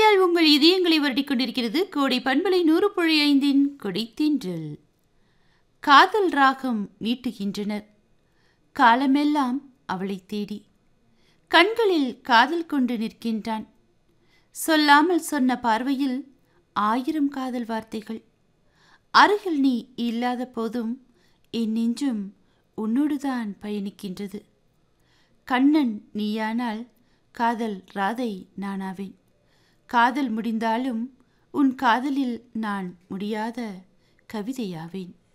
இசையால் உங்கள் இதயங்களை வருடிக் கொண்டிருக்கிறது கோடை பண்பலை நூறு புள்ளி ஐந்தின் கொடைத்தீன்றல் காதல் ராகம் மீட்டுகின்றனர் காலமெல்லாம் அவளை தேடி கண்களில் காதல் கொண்டு நிற்கின்றான் சொல்லாமல் சொன்ன பார்வையில் ஆயிரம் காதல் வார்த்தைகள் அருகில் நீ இல்லாத போதும் என் நெஞ்சும் உன்னோடுதான் பயணிக்கின்றது கண்ணன் நீயானால் காதல் ராதை நானாவேன் காதல் முடிந்தாலும் உன் காதலில் நான் முடியாத கவிதையாவேன்